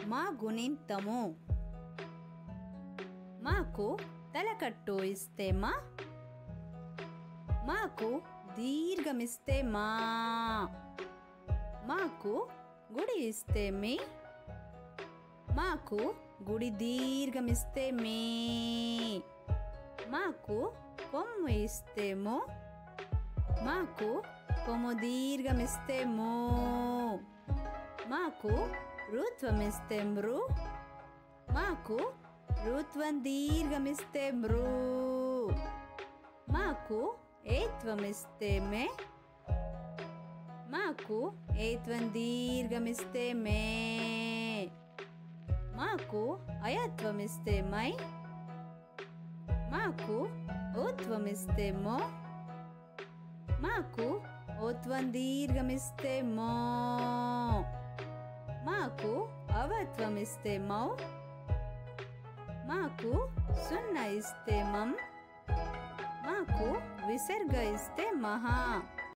మా గుణింతము మాకు తలకట్టు ఇస్తే మా మాకు దీర్ఘమిస్తే మా మాకు గుడి ఇస్తే మీ మాకు గుడి దీర్ఘమిస్తే మీ మాకు కొమ్ము ఇస్తే మో మాకు కొమ్ము దీర్ఘమిస్తే మో మాకు రుత్వమిస్తే మృ మాకు రుత్వం దీర్ఘమిస్తే మృ మాకు ఏత్వమిస్తే మే మాకు ఏత్వం దీర్ఘమిస్తే మే మాకు అయత్వమిస్తే మై మాకు ఓత్వమిస్తే మో మాకు ఓత్వం దీర్ఘమిస్తే మో మాకు అవత్వమిస్తే మౌ మాకు సున్న ఇస్తే మం మాకు విసర్గ ఇస్తే మహా